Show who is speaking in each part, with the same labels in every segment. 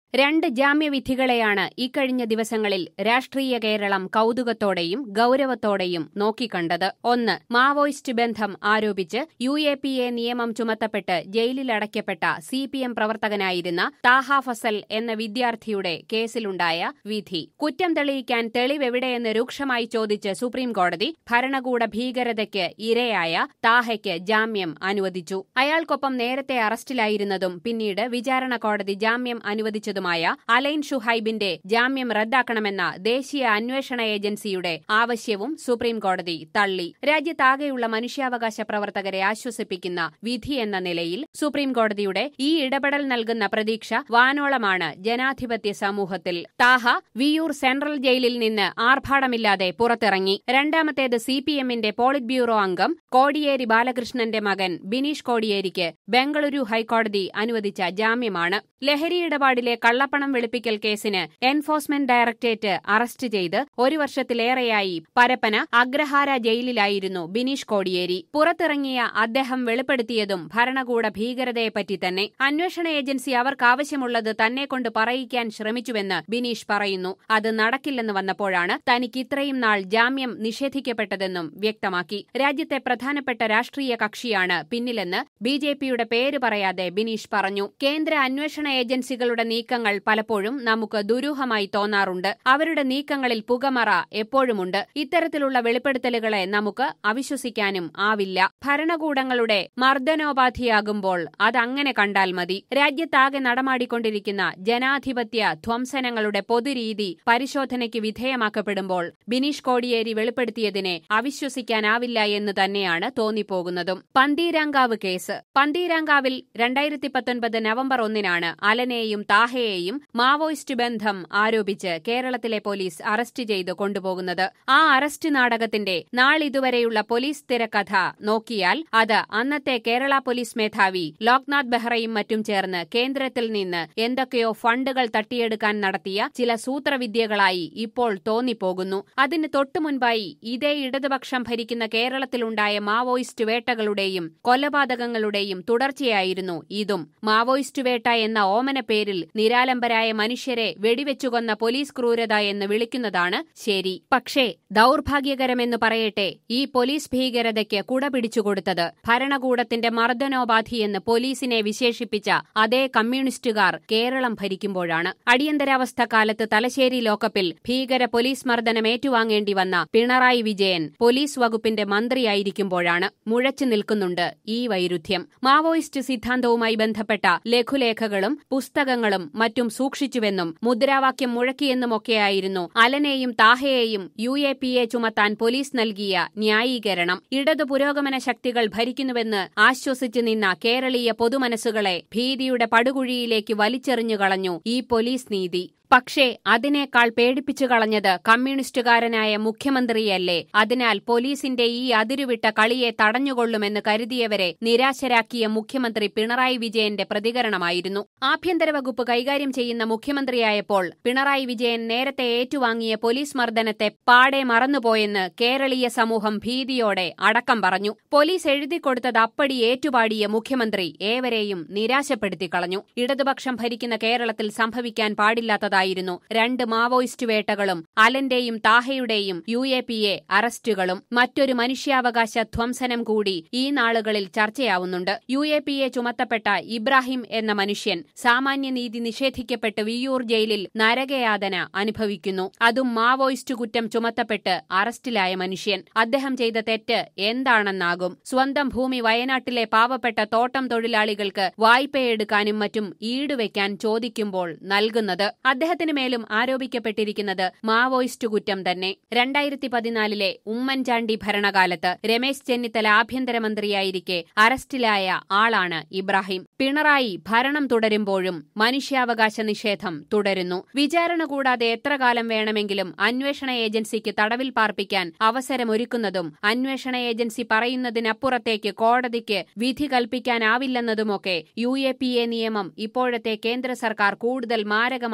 Speaker 1: രണ്ട് ജാമ്യവിധികളെയാണ് ഇക്കഴിഞ്ഞ ദിവസങ്ങളിൽ രാഷ്ട്രീയ കേരളം കൗതുകത്തോടെയും ഗൌരവത്തോടെയും നോക്കിക്കണ്ടത് ഒന്ന് മാവോയിസ്റ്റ് ബന്ധം ആരോപിച്ച് യു എ പി എ നിയമം ചുമത്തപ്പെട്ട് ജയിലിലടയ്ക്കപ്പെട്ട സി പി എം പ്രവർത്തകനായിരുന്ന താഹ ഫസൽ എന്ന വിദ്യാർത്ഥിയുടെ കേസിലുണ്ടായ വിധി കുറ്റം തെളിയിക്കാൻ തെളിവെവിടെയെന്ന് രൂക്ഷമായി ചോദിച്ച് സുപ്രീംകോടതി ഭരണകൂട ഭീകരതയ്ക്ക് ഇരയായ താഹയ്ക്ക് ജാമ്യം അനുവദിച്ചു അയാൾക്കൊപ്പം നേരത്തെ അറസ്റ്റിലായിരുന്നതും പിന്നീട് വിചാരണ കോടതി ജാമ്യം അനുവദിച്ചതുമായ അലൈൻ ഷുഹൈബിന്റെ ജാമ്യം റദ്ദാക്കണമെന്ന ദേശീയ അന്വേഷണ ഏജൻസിയുടെ ആവശ്യവും സുപ്രീംകോടതി തള്ളി രാജ്യത്താകെയുള്ള മനുഷ്യാവകാശ പ്രവർത്തകരെ ആശ്വസിപ്പിക്കുന്ന വിധി എന്ന നിലയിൽ സുപ്രീംകോടതിയുടെ ഈ ഇടപെടൽ നൽകുന്ന പ്രതീക്ഷ വാനോളമാണ് ജനാധിപത്യ സമൂഹത്തിൽ താഹ വിയൂർ സെൻട്രൽ ജയിലിൽ നിന്ന് ആർഭാടമില്ലാതെ പുറത്തിറങ്ങി രണ്ടാമത്തേത് സി പി എമ്മിന്റെ പോളിറ്റ് ബ്യൂറോ അംഗം കോടിയേരി ബാലകൃഷ്ണന്റെ മകൻ ബിനീഷ് കോടിയേരിക്ക് ബംഗളൂരു ഹൈക്കോടതി അനുവദിച്ച ജാമ്യമാണ് ലഹരി ഇടപാടിലെ കള്ളപ്പണം വെളുപ്പിക്കൽ കേസിന് എൻഫോഴ്സ്മെന്റ് ഡയറക്ടറേറ്റ് അറസ്റ്റ് ചെയ്ത് ഒരു വർഷത്തിലേറെയായി പരപ്പന അഗ്രഹാര ജയിലിലായിരുന്നു ബിനീഷ് കോടിയേരി പുറത്തിറങ്ങിയ അദ്ദേഹം വെളിപ്പെടുത്തിയതും ഭരണകൂട ഭീകരതയെപ്പറ്റി തന്നെ അന്വേഷണ ഏജൻസി അവർക്കാവശ്യമുള്ളത് തന്നെ കൊണ്ട് പറയിക്കാൻ ശ്രമിച്ചുവെന്ന് ബിനീഷ് പറയുന്നു അത് നടക്കില്ലെന്ന് വന്നപ്പോഴാണ് തനിക്ക് ഇത്രയും നാൾ ജാമ്യം നിഷേധിക്കപ്പെട്ടതെന്നും വ്യക്തമാക്കി രാജ്യത്തെ പ്രധാനപ്പെട്ട രാഷ്ട്രീയ കക്ഷിയാണ് പിന്നിലെന്ന് ബി ജെ പിയുടെ പേര് പറയാതെ ബിനീഷ് പറഞ്ഞു കേന്ദ്ര അന്വേഷണ ഏജൻസികളുടെ നീക്കങ്ങൾ പലപ്പോഴും നമുക്ക് ദുരൂഹമായി തോന്നാറുണ്ട് അവരുടെ നീക്കങ്ങളിൽ പുകമറ എപ്പോഴുമുണ്ട് ഇത്തരത്തിലുള്ള വെളിപ്പെടുത്തലുകളെ നമുക്ക് അവിശ്വസിക്കാനും ആവില്ല ഭരണകൂടങ്ങളുടെ മർദ്ദനോപാധിയാകുമ്പോൾ അതങ്ങനെ കണ്ടാൽ മതി രാജ്യത്താകെ നടമാടിക്കൊണ്ടിരിക്കുന്ന ജനാധിപത്യ ധ്വംസനങ്ങളുടെ പൊതുരീതി പരിശോധനയ്ക്ക് വിധേയമാക്കപ്പെടുമ്പോൾ ബിനീഷ് കോടിയേരി വെളിപ്പെടുത്തിയതിനെ അവിശ്വസിക്കാനാവില്ല എന്ന് തന്നെയാണ് തോന്നിപ്പോകുന്നതും പന്തീരാങ്കാവ് കേസ് പന്തീരാങ്കാവിൽ രണ്ടായിരത്തി പത്തൊൻപത് നവംബർ ഒന്നിനാണ് അലനെയും താഹയെയും മാവോയിസ്റ്റ് ബന്ധം ആരോപിച്ച് കേരളത്തിലെ പോലീസ് അറസ്റ്റ് ചെയ്ത് കൊണ്ടുപോകുന്നത് ആ അറസ്റ്റ് നാടകത്തിന്റെ നാളിതുവരെയുള്ള പോലീസ് തിരക്കഥ നോക്കിയാൽ അത് അന്നത്തെ കേരള പോലീസ് മേധാവി ലോക്നാഥ് ബെഹ്റയും മറ്റും ചേർന്ന് കേന്ദ്രത്തിൽ നിന്ന് എന്തൊക്കെയോ ഫണ്ടുകൾ തട്ടിയെടുക്കാൻ നടത്തിയ ചില സൂത്രവിദ്യകളായി ഇപ്പോൾ തോന്നിപ്പോകുന്നു അതിന് തൊട്ടുമുൻപായി ഇതേ ഇടതുപക്ഷം ഭരിക്കുന്ന കേരളത്തിലുണ്ടായ മാവോയിസ്റ്റ് വേട്ടകളുടെയും കൊലപാതകങ്ങളുടെയും തുടർച്ചയായിരുന്നു ഇതും മാവോയിസ്റ്റ് വേട്ട എന്ന ഓമന പേരിൽ നിരാലംബരായ മനുഷ്യരെ വെടിവെച്ചുകൊന്ന പോലീസ് ക്രൂരത എന്ന് വിളിക്കുന്നതാണ് ശരി പക്ഷേ ദൌർഭാഗ്യകരമെന്ന് പറയട്ടെ ഈ പോലീസ് ഭീകരതയ്ക്ക് കുട പിടിച്ചുകൊടുത്തത് ഭരണകൂടത്തിന്റെ മർദ്ദനോപാധിയെന്ന് പോലീസിനെ വിശേഷിപ്പിച്ച അതേ കമ്മ്യൂണിസ്റ്റുകാർ കേരളം ഭരിക്കുമ്പോഴാണ് അടിയന്തരാവസ്ഥ കാലത്ത് തലശ്ശേരി ലോക്കപ്പിൽ ഭീകര പോലീസ് മർദ്ദനം ഏറ്റുവാങ്ങേണ്ടി വന്ന പിണറായി വിജയൻ പോലീസ് വകുപ്പിന്റെ മന്ത്രിയായിരിക്കുമ്പോഴാണ് മുഴച്ചു നിൽക്കുന്നുണ്ട് ഈ വൈരുദ്ധ്യം മാവോയിസ്റ്റ് സിദ്ധാന്തവുമായി ബന്ധപ്പെട്ട ലഘുലേഖകളും പുസ്തകങ്ങളും മറ്റും സൂക്ഷിച്ചുവെന്നും മുദ്രാവാക്യം മുഴക്കിയെന്നുമൊക്കെയായിരുന്നു അലനെയും താഹയെയും യു എ പി എ ചുമത്താൻ പോലീസ് നൽകിയ ന്യായീകരണം ഇടതു പുരോഗമന ശക്തികൾ ഭരിക്കുന്നുവെന്ന് ആശ്വസിച്ചു നിന്ന കേരളീയ പൊതുമനസ്സുകളെ ഭീതിയുടെ പടുകുഴിയിലേക്ക് വലിച്ചെറിഞ്ഞു കളഞ്ഞു ഈ പോലീസ് നീതി പക്ഷേ അതിനേക്കാൾ പേടിപ്പിച്ചു കളഞ്ഞത് കമ്മ്യൂണിസ്റ്റുകാരനായ മുഖ്യമന്ത്രിയല്ലേ അതിനാൽ പോലീസിന്റെ ഈ അതിരുവിട്ട കളിയെ തടഞ്ഞുകൊള്ളുമെന്ന് കരുതിയവരെ നിരാശരാക്കിയ മുഖ്യമന്ത്രി പിണറായി വിജയന്റെ പ്രതികരണമായിരുന്നു ആഭ്യന്തര വകുപ്പ് കൈകാര്യം ചെയ്യുന്ന മുഖ്യമന്ത്രിയായപ്പോൾ പിണറായി വിജയൻ നേരത്തെ ഏറ്റുവാങ്ങിയ പോലീസ് മർദ്ദനത്തെ പാടെ മറന്നുപോയെന്ന് കേരളീയ സമൂഹം ഭീതിയോടെ അടക്കം പറഞ്ഞു പോലീസ് എഴുതിക്കൊടുത്തത് അപ്പടി ഏറ്റുപാടിയ മുഖ്യമന്ത്രി ഏവരെയും നിരാശപ്പെടുത്തി കളഞ്ഞു ഇടതുപക്ഷം ഭരിക്കുന്ന കേരളത്തിൽ സംഭവിക്കാൻ പാടില്ലാത്തത് ഉണ്ടായിരുന്നു രണ്ട് മാവോയിസ്റ്റ് വേട്ടകളും അലന്റെയും താഹയുടെയും യു എ പി എ അറസ്റ്റുകളും മറ്റൊരു മനുഷ്യാവകാശ ധ്വംസനം കൂടി ഈ നാളുകളിൽ ചർച്ചയാവുന്നുണ്ട് യു എ പി എ ചുമത്തപ്പെട്ട ഇബ്രാഹിം എന്ന മനുഷ്യൻ സാമാന്യനീതി നിഷേധിക്കപ്പെട്ട് വിയ്യൂർ ജയിലിൽ നരകയാതന അനുഭവിക്കുന്നു അതും മാവോയിസ്റ്റ് കുറ്റം ചുമത്തപ്പെട്ട് അറസ്റ്റിലായ മനുഷ്യൻ അദ്ദേഹം ചെയ്ത തെറ്റ് എന്താണെന്നാകും സ്വന്തം ഭൂമി വയനാട്ടിലെ പാവപ്പെട്ട തോട്ടം തൊഴിലാളികൾക്ക് വായ്പയെടുക്കാനും മറ്റും ഈടുവെക്കാൻ ചോദിക്കുമ്പോൾ നൽകുന്നത് അദ്ദേഹത്തിന് മേലും ആരോപിക്കപ്പെട്ടിരിക്കുന്നത് മാവോയിസ്റ്റ് കുറ്റം തന്നെ രണ്ടായിരത്തി പതിനാലിലെ ഉമ്മൻചാണ്ടി ഭരണകാലത്ത് രമേശ് ചെന്നിത്തല ആഭ്യന്തരമന്ത്രിയായിരിക്കെ അറസ്റ്റിലായ ആളാണ് ഇബ്രാഹിം പിണറായി ഭരണം തുടരുമ്പോഴും മനുഷ്യാവകാശ നിഷേധം തുടരുന്നു വിചാരണ കൂടാതെ എത്ര കാലം വേണമെങ്കിലും അന്വേഷണ ഏജൻസിക്ക് തടവിൽ പാർപ്പിക്കാൻ അവസരമൊരുക്കുന്നതും അന്വേഷണ ഏജൻസി പറയുന്നതിനപ്പുറത്തേക്ക് കോടതിക്ക് വിധി കൽപ്പിക്കാനാവില്ലെന്നതുമൊക്കെ യു എ പി എ നിയമം ഇപ്പോഴത്തെ കേന്ദ്ര സർക്കാർ കൂടുതൽ മാരകമാക്കിയപ്പോൾ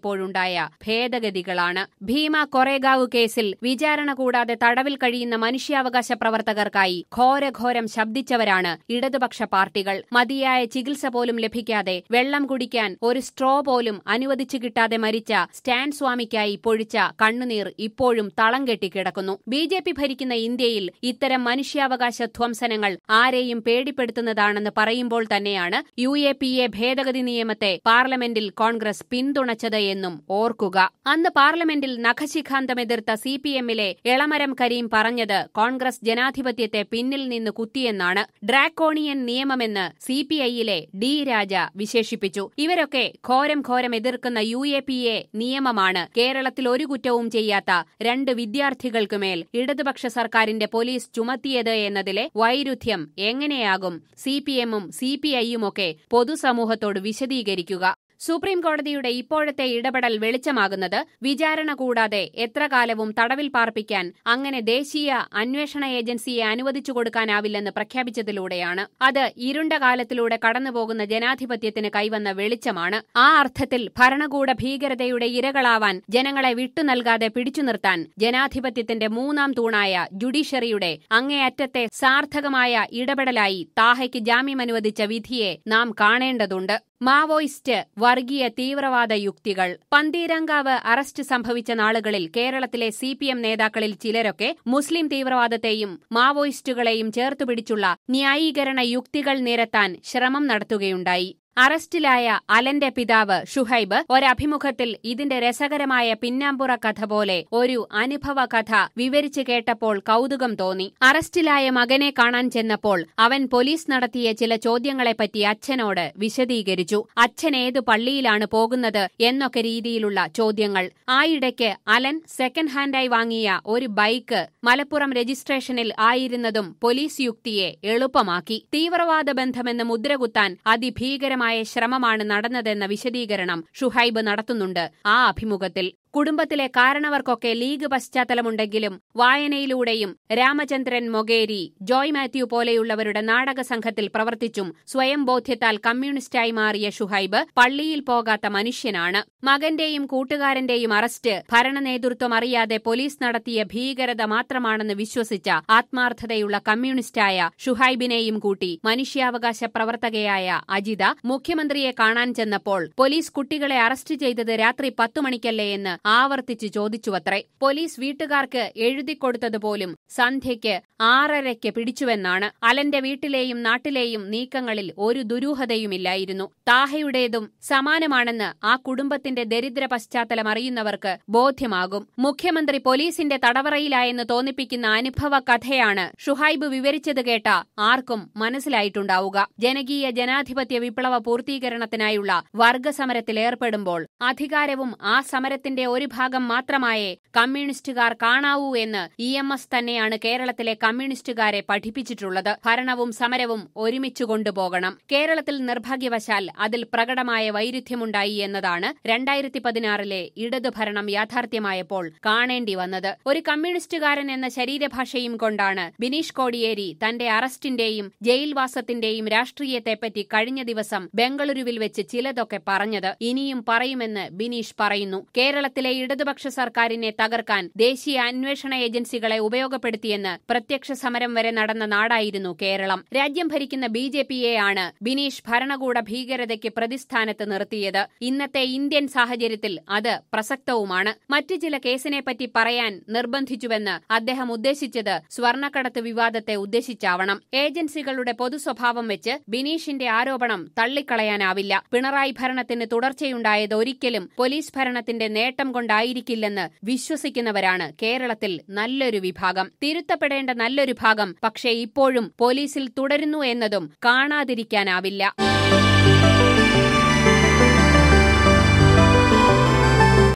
Speaker 1: വന്നപ്പോഴുണ്ടായ ഭേദഗതികളാണ് ഭീമ കൊറേഗാവ് കേസിൽ വിചാരണ കൂടാതെ തടവിൽ കഴിയുന്ന മനുഷ്യാവകാശ പ്രവർത്തകർക്കായി ഘോരഘോരം ശബ്ദിച്ചവരാണ് ഇടതുപക്ഷ പാർട്ടികൾ മതിയായ ചികിത്സ പോലും ലഭിക്കാതെ വെള്ളം കുടിക്കാൻ ഒരു സ്ട്രോ പോലും അനുവദിച്ചു കിട്ടാതെ മരിച്ച സ്റ്റാൻ സ്വാമിക്കായി പൊഴിച്ച കണ്ണുനീർ ഇപ്പോഴും തളം കെട്ടിക്കിടക്കുന്നു ബി ജെ പി ഭരിക്കുന്ന ഇന്ത്യയിൽ ഇത്തരം മനുഷ്യാവകാശ ധ്വംസനങ്ങൾ ആരെയും പേടിപ്പെടുത്തുന്നതാണെന്ന് പറയുമ്പോൾ തന്നെയാണ് യു എ പി എ ഭേദഗതി നിയമത്തെ പാർലമെന്റിൽ കോൺഗ്രസ് പിന്തുണച്ചത് എന്നും ഓർക്കുക അന്ന് പാർലമെന്റിൽ നഖശിഖാന്തമെതിർത്ത സി പി എമ്മിലെ എളമരം കരീം പറഞ്ഞത് കോൺഗ്രസ് ജനാധിപത്യത്തെ പിന്നിൽ നിന്ന് കുത്തിയെന്നാണ് ഡ്രാക്കോണിയൻ നിയമമെന്ന് സി പി ഐയിലെ ഡി രാജ വിശേഷിപ്പിച്ചു ഇവരൊക്കെ ഘോരം ഘോരം എതിർക്കുന്ന യു എ പി എ നിയമമാണ് കേരളത്തിൽ ഒരു കുറ്റവും ചെയ്യാത്ത രണ്ട് വിദ്യാർത്ഥികൾക്കുമേൽ ഇടതുപക്ഷ സർക്കാരിന്റെ പോലീസ് ചുമത്തിയത് എന്നതിലെ വൈരുദ്ധ്യം എങ്ങനെയാകും സി പി എമ്മും സി പി ഐയുമൊക്കെ പൊതുസമൂഹത്തോട് വിശദീകരിക്കുക സുപ്രീം കോടതിയുടെ ഇപ്പോഴത്തെ ഇടപെടൽ വെളിച്ചമാകുന്നത് വിചാരണ കൂടാതെ എത്ര കാലവും തടവിൽ പാർപ്പിക്കാൻ അങ്ങനെ ദേശീയ അന്വേഷണ ഏജൻസിയെ അനുവദിച്ചു കൊടുക്കാനാവില്ലെന്ന് പ്രഖ്യാപിച്ചതിലൂടെയാണ് അത് ഇരുണ്ട കാലത്തിലൂടെ കടന്നുപോകുന്ന ജനാധിപത്യത്തിന് കൈവന്ന വെളിച്ചമാണ് ആ അർത്ഥത്തിൽ ഭരണകൂട ഭീകരതയുടെ ഇരകളാവാൻ ജനങ്ങളെ വിട്ടു നൽകാതെ പിടിച്ചു നിർത്താൻ ജനാധിപത്യത്തിന്റെ മൂന്നാം തൂണായ ജുഡീഷ്യറിയുടെ അങ്ങേയറ്റത്തെ സാർത്ഥകമായ ഇടപെടലായി താഹയ്ക്ക് ജാമ്യം അനുവദിച്ച വിധിയെ നാം കാണേണ്ടതുണ്ട് മാവോയിസ്റ്റ് വർഗീയ തീവ്രവാദ യുക്തികൾ പന്തീരങ്കാവ് അറസ്റ്റ് സംഭവിച്ച നാളുകളിൽ കേരളത്തിലെ സി പി എം നേതാക്കളിൽ ചിലരൊക്കെ മുസ്ലിം തീവ്രവാദത്തെയും മാവോയിസ്റ്റുകളെയും ചേർത്തുപിടിച്ചുള്ള ന്യായീകരണ യുക്തികൾ നിരത്താൻ ശ്രമം നടത്തുകയുണ്ടായി അറസ്റ്റിലായ അലന്റെ പിതാവ് ഷുഹൈബ് ഒരഭിമുഖത്തിൽ ഇതിന്റെ രസകരമായ പിന്നാമ്പുറ കഥ പോലെ ഒരു അനുഭവ കഥ വിവരിച്ചു കേട്ടപ്പോൾ കൗതുകം തോന്നി അറസ്റ്റിലായ മകനെ കാണാൻ ചെന്നപ്പോൾ അവൻ പോലീസ് നടത്തിയ ചില ചോദ്യങ്ങളെപ്പറ്റി അച്ഛനോട് വിശദീകരിച്ചു അച്ഛൻ ഏതു പള്ളിയിലാണ് പോകുന്നത് എന്നൊക്കെ രീതിയിലുള്ള ചോദ്യങ്ങൾ ആയിടയ്ക്ക് അലൻ സെക്കൻഡ് ഹാൻഡായി വാങ്ങിയ ഒരു ബൈക്ക് മലപ്പുറം രജിസ്ട്രേഷനിൽ ആയിരുന്നതും പോലീസ് യുക്തിയെ എളുപ്പമാക്കി തീവ്രവാദ ബന്ധമെന്ന് മുദ്രകുത്താൻ അതിഭീകരമായ ശ്രമമാണ് നടന്നതെന്ന വിശദീകരണം ഷുഹൈബ് നടത്തുന്നുണ്ട് ആ അഭിമുഖത്തിൽ കുടുംബത്തിലെ കാരണവർക്കൊക്കെ ലീഗ് പശ്ചാത്തലമുണ്ടെങ്കിലും വായനയിലൂടെയും രാമചന്ദ്രൻ മൊഗേരി ജോയ് മാത്യു പോലെയുള്ളവരുടെ നാടക സംഘത്തിൽ പ്രവർത്തിച്ചും സ്വയം ബോധ്യത്താൽ കമ്മ്യൂണിസ്റ്റായി മാറിയ ഷുഹൈബ് പള്ളിയിൽ പോകാത്ത മനുഷ്യനാണ് മകന്റെയും കൂട്ടുകാരന്റെയും അറസ്റ്റ് ഭരണ നേതൃത്വം അറിയാതെ പോലീസ് നടത്തിയ ഭീകരത മാത്രമാണെന്ന് വിശ്വസിച്ച ആത്മാർത്ഥതയുള്ള കമ്മ്യൂണിസ്റ്റായ ഷുഹൈബിനെയും കൂട്ടി മനുഷ്യാവകാശ പ്രവർത്തകയായ അജിത മുഖ്യമന്ത്രിയെ കാണാൻ ചെന്നപ്പോൾ പോലീസ് കുട്ടികളെ അറസ്റ്റ് ചെയ്തത് രാത്രി പത്തു മണിക്കല്ലേ എന്ന് ആവർത്തിച്ച് ചോദിച്ചുവത്രേ പോലീസ് വീട്ടുകാർക്ക് എഴുതിക്കൊടുത്തതുപോലും സന്ധ്യയ്ക്ക് ആറരയ്ക്ക് പിടിച്ചുവെന്നാണ് അലന്റെ വീട്ടിലെയും നാട്ടിലെയും നീക്കങ്ങളിൽ ഒരു ദുരൂഹതയുമില്ലായിരുന്നു താഹയുടേതും സമാനമാണെന്ന് ആ കുടുംബത്തിന്റെ ദരിദ്ര പശ്ചാത്തലം അറിയുന്നവർക്ക് ബോധ്യമാകും മുഖ്യമന്ത്രി പോലീസിന്റെ തടവറയിലായെന്ന് തോന്നിപ്പിക്കുന്ന അനുഭവ കഥയാണ് ഷുഹൈബ് വിവരിച്ചത് കേട്ട ആർക്കും മനസ്സിലായിട്ടുണ്ടാവുക ജനകീയ ജനാധിപത്യ വിപ്ലവ പൂർത്തീകരണത്തിനായുള്ള വർഗസമരത്തിലേർപ്പെടുമ്പോൾ അധികാരവും ആ സമരത്തിന്റെ ഒരു ഭാഗം മാത്രമായേ കമ്മ്യൂണിസ്റ്റുകാർ കാണാവൂ എന്ന് ഇ എം എസ് തന്നെയാണ് കേരളത്തിലെ കമ്മ്യൂണിസ്റ്റുകാരെ പഠിപ്പിച്ചിട്ടുള്ളത് ഭരണവും സമരവും ഒരുമിച്ചു കൊണ്ടുപോകണം കേരളത്തിൽ നിർഭാഗ്യവശാൽ അതിൽ പ്രകടമായ വൈരുദ്ധ്യമുണ്ടായി എന്നതാണ് രണ്ടായിരത്തി പതിനാറിലെ ഇടതുഭരണം യാഥാർത്ഥ്യമായപ്പോൾ കാണേണ്ടി വന്നത് ഒരു കമ്മ്യൂണിസ്റ്റുകാരൻ എന്ന ശരീരഭാഷയും കൊണ്ടാണ് ബിനീഷ് കോടിയേരി തന്റെ അറസ്റ്റിന്റെയും ജയിൽവാസത്തിന്റെയും രാഷ്ട്രീയത്തെപ്പറ്റി കഴിഞ്ഞ ദിവസം ബംഗളൂരുവിൽ വെച്ച് ചിലതൊക്കെ പറഞ്ഞത് ഇനിയും പറയുമെന്ന് ബിനീഷ് പറയുന്നു കേരളത്തിലെ ഇടതുപക്ഷ സർക്കാരിനെ തകർക്കാൻ ദേശീയ അന്വേഷണ ഏജൻസികളെ ഉപയോഗപ്പെടുത്തിയെന്ന് പ്രത്യക്ഷ സമരം വരെ നടന്ന നാടായിരുന്നു കേരളം രാജ്യം ഭരിക്കുന്ന ബി ജെ പിയെയാണ് ബിനീഷ് ഭരണകൂട ഭീകരതയ്ക്ക് പ്രതിസ്ഥാനത്ത് നിർത്തിയത് ഇന്നത്തെ ഇന്ത്യൻ സാഹചര്യത്തിൽ അത് പ്രസക്തവുമാണ് മറ്റു ചില കേസിനെപ്പറ്റി പറയാൻ നിർബന്ധിച്ചുവെന്ന് അദ്ദേഹം ഉദ്ദേശിച്ചത് സ്വർണ്ണക്കടത്ത് വിവാദത്തെ ഉദ്ദേശിച്ചാവണം ഏജൻസികളുടെ പൊതുസ്വഭാവം വെച്ച് ബിനീഷിന്റെ ആരോപണം തള്ളിക്കളയാനാവില്ല പിണറായി ഭരണത്തിന് തുടർച്ചയുണ്ടായത് ഒരിക്കലും പോലീസ് ഭരണത്തിന്റെ നേട്ടം കൊണ്ടായിരിക്കില്ലെന്ന് വിശ്വസിക്കുന്നവരാണ് കേരളത്തിൽ നല്ലൊരു വിഭാഗം തിരുത്തപ്പെടേണ്ട നല്ലൊരു ഭാഗം പക്ഷേ ഇപ്പോഴും പോലീസിൽ തുടരുന്നു എന്നതും കാണാതിരിക്കാനാവില്ല